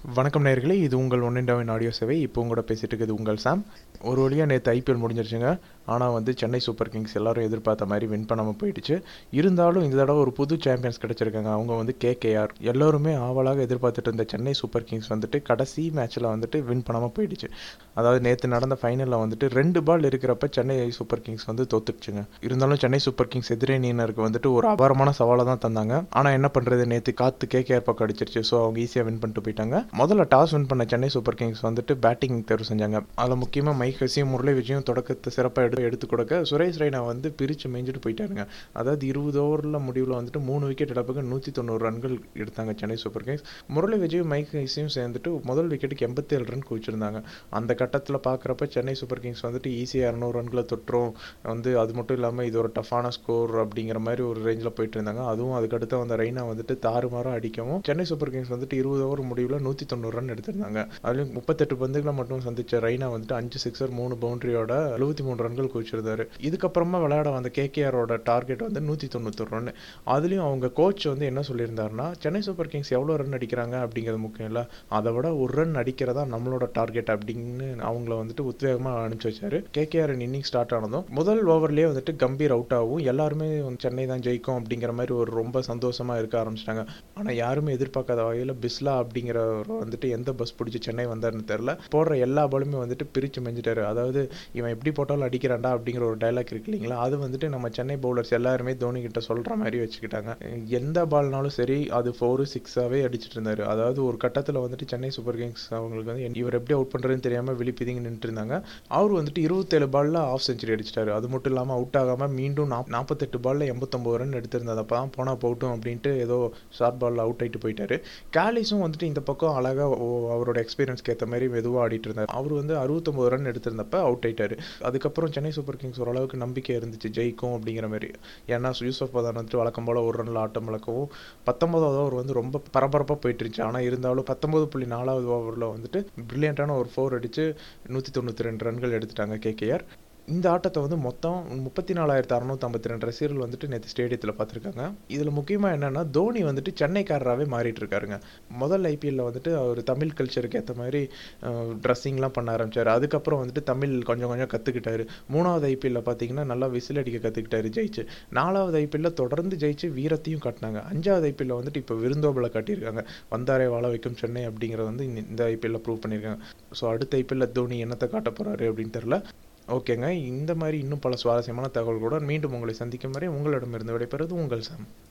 வணக்கம் நேயர்களே இது உங்கள் ஒன் இண்டாவின் ஆடியோ சேவை இப்போ உங்களோட பேசிட்டு இருக்குது உங்கள் சாம் ஒரு வழியாக நேற்று ஐபிஎல் முடிஞ்சிருச்சுங்க ஆனால் வந்து சென்னை சூப்பர் கிங்ஸ் எல்லாரும் எதிர்பார்த்த மாதிரி வின் பண்ணாமல் போயிடுச்சு இருந்தாலும் இந்த தடவை ஒரு புது சாம்பியன்ஸ் கிடைச்சிருக்காங்க அவங்க வந்து கேகேஆர் எல்லோருமே ஆவலாக எதிர்பார்த்துட்டு இருந்த சென்னை சூப்பர் கிங்ஸ் வந்துட்டு கடைசி மேட்ச்சில் வந்துட்டு வின் பண்ணாமல் போயிடுச்சு அதாவது நேற்று நடந்த ஃபைனலில் வந்துட்டு ரெண்டு பால் இருக்கிறப்ப சென்னை சூப்பர் கிங்ஸ் வந்து தோத்துடுச்சுங்க இருந்தாலும் சென்னை சூப்பர் கிங்ஸ் எதிரணியினருக்கு வந்துட்டு ஒரு அபாரமான சவாலை தான் தந்தாங்க ஆனால் என்ன பண்ணுறது நேற்று காத்து கேகேஆர் பக்கம் அடிச்சிருச்சு ஸோ அவங்க ஈஸியாக வின் பண்ணிட்டு போயிட்டாங்க முதல்ல டாஸ் வின் பண்ண சென்னை சூப்பர் கிங்ஸ் வந்துட்டு பேட்டிங் தேர்வு செஞ்சாங்க அதில் முக்கியமாக மைக் ஹசியும் முரளி விஜயும் தொடக்கத்தை சிறப்பாக எடுத்து எடுத்து கொடுக்க சுரேஷ் ரெய்னா வந்து பிரித்து மேய்ஞ்சிட்டு போயிட்டாருங்க அதாவது இருபது ஓவரில் முடிவில் வந்துட்டு மூணு விக்கெட் இழப்புக்கு நூற்றி தொண்ணூறு ரன்கள் எடுத்தாங்க சென்னை சூப்பர் கிங்ஸ் முரளி விஜயும் மைக் ஹசியும் சேர்ந்துட்டு முதல் விக்கெட்டுக்கு எண்பத்தேழு ரன் குவிச்சிருந்தாங்க அந்த கட்டத்தில் பார்க்குறப்ப சென்னை சூப்பர் கிங்ஸ் வந்துட்டு ஈஸியாக இரநூறு ரன்களை தொட்டுரும் வந்து அது மட்டும் இல்லாமல் இது ஒரு டஃப்பான ஸ்கோர் அப்படிங்கிற மாதிரி ஒரு ரேஞ்சில் போயிட்டு இருந்தாங்க அதுவும் அதுக்கடுத்து அந்த ரெய்னா வந்துட்டு தாறுமாறாக அடிக்கவும் சென்னை சூப்பர் கிங்ஸ் வந்துட்டு இருபது ஓவர் முடிவில் நூற்றி தொண்ணூறு ரன் எடுத்திருந்தாங்க அதுலேயும் முப்பத்தெட்டு பந்துகளை மட்டும் சந்திச்ச ரெய்னா வந்துட்டு அஞ்சு சிக்ஸர் மூணு பவுண்டரியோட எழுபத்தி மூணு ரன்கள் குவிச்சிருந்தாரு இதுக்கப்புறமா விளையாட வந்த கேகேஆரோட டார்கெட் வந்து நூற்றி தொண்ணூத்தொரு ரன் அதுலேயும் அவங்க கோச் வந்து என்ன சொல்லியிருந்தாருன்னா சென்னை சூப்பர் கிங்ஸ் எவ்வளோ ரன் அடிக்கிறாங்க அப்படிங்கிறது முக்கியம் இல்லை அதை விட ஒரு ரன் அடிக்கிறதா நம்மளோட டார்கெட் அப்படின்னு அவங்கள வந்துட்டு உத்வேகமாக அனுப்பிச்சு வச்சாரு கேகேஆர் இன்னிங் ஸ்டார்ட் ஆனதும் முதல் ஓவர்லேயே வந்துட்டு கம்பீர் அவுட் ஆகும் எல்லாருமே வந்து சென்னை தான் ஜெயிக்கும் அப்படிங்கிற மாதிரி ஒரு ரொம்ப சந்தோஷமா இருக்க ஆரம்பிச்சிட்டாங்க ஆனால் யாருமே எதிர்பார்க்காத வகையில் பிஸ்லா அப்படிங்கிறவர் வந்துட்டு எந்த பஸ் பிடிச்சி சென்னை வந்தாருன்னு தெரில போடுற எல்லா பாலுமே வந்துட்டு பிரித்து மெஞ்சிட்டாரு அதாவது இவன் எப்படி போட்டாலும் அடிக்கிறான்டா அப்படிங்கிற ஒரு டைலாக் இருக்கு இல்லைங்களா அது வந்துட்டு நம்ம சென்னை பவுலர்ஸ் எல்லாருமே தோனி கிட்ட சொல்கிற மாதிரி வச்சுக்கிட்டாங்க எந்த பால்னாலும் சரி அது ஃபோரு சிக்ஸாகவே அடிச்சிட்டு இருந்தாரு அதாவது ஒரு கட்டத்தில் வந்துட்டு சென்னை சூப்பர் கிங்ஸ் அவங்களுக்கு வந்து இவர் எப்படி அவுட் பண்ணுறதுன்னு தெரியாமல் விழிப்பிதிங்க நின்றுட்டு இருந்தாங்க அவர் வந்துட்டு இருபத்தேழு பாலில் ஆஃப் செஞ்சுரி அடிச்சிட்டாரு அது மட்டும் இல்லாமல் அவுட் ஆகாமல் மீண்டும் நாப் நாற்பத்தெட்டு பாலில் எண்பத்தொம்பது ரன் எடுத்திருந்தது அப்போ தான் போனால் போகட்டும் அப்படின்ட்டு ஏதோ ஷார்ட் பாலில் அவுட் ஆகிட்டு போயிட்டாரு கேலிஸும் வந்துட்டு இந்த பக்கம் அழகாக அவரோட எக்ஸ்பீரியன்ஸ்க்கு ஏற்ற மாதிரி மெதுவாக ஆடிட்டு இருந்தார் அவர் வந்து அறுபத்தொம்பது ரன் எடுத்திருந்தப்ப அவுட் ஆயிட்டாரு அதுக்கப்புறம் சென்னை சூப்பர் கிங்ஸ் ஓரளவுக்கு நம்பிக்கை இருந்துச்சு ஜெயிக்கும் அப்படிங்கிற மாதிரி ஏன்னா யூசப் பதான் வந்துட்டு வழக்கம் போல் ஒரு ரனில் ஆட்டம் வளர்க்கவும் பத்தொன்பதாவது ஓவர் வந்து ரொம்ப பரபரப்பாக போயிட்டு இருந்துச்சு ஆனால் இருந்தாலும் பத்தொன்பது புள்ளி நாலாவது ஓவரில் வந்துட்டு பிரில்லியண்ட்டான ஒரு ஃபோர் அடித்து நூற்றி தொண்ணூற்றி ரெண்டு ரன்கள் எடுத்துட்டாங்க கேகேஆர் இந்த ஆட்டத்தை வந்து மொத்தம் முப்பத்தி நாலாயிரத்து அறநூற்றி ரெண்டு ரசிகர்கள் வந்துட்டு நேற்று ஸ்டேடியத்தில் பார்த்துருக்காங்க இதில் முக்கியமாக என்னென்னா தோனி வந்துட்டு சென்னைக்காரராகவே மாறிட்டு இருக்காருங்க முதல் ஐபிஎல்லில் வந்துட்டு அவர் தமிழ் கல்ச்சருக்கு ஏற்ற மாதிரி ட்ரெஸ்ஸிங்லாம் பண்ண ஆரம்பிச்சார் அதுக்கப்புறம் வந்துட்டு தமிழ் கொஞ்சம் கொஞ்சம் கற்றுக்கிட்டாரு மூணாவது ஐபிஎல்லில் பார்த்தீங்கன்னா நல்லா விசில் அடிக்க கற்றுக்கிட்டாரு ஜெயிச்சு நாலாவது ஐபிஎல்லில் தொடர்ந்து ஜெயிச்சு வீரத்தையும் காட்டினாங்க அஞ்சாவது ஐபிஎல்லில் வந்துட்டு இப்போ விருந்தோபலை காட்டியிருக்காங்க வந்தாரே வாழ வைக்கும் சென்னை அப்படிங்கிறத வந்து இந்த ஐபிஎல்லில் ப்ரூவ் பண்ணியிருக்காங்க ஸோ அடுத்த ஐபிஎல்லில் தோனி என்னத்தை காட்ட போகிறாரு அப்படின்னு தெரில ஓகேங்க இந்த மாதிரி இன்னும் பல சுவாரஸ்யமான தகவல்களுடன் மீண்டும் உங்களை சந்திக்கும் வரை உங்களிடமிருந்து விடைபெறுவது உங்கள் சாம்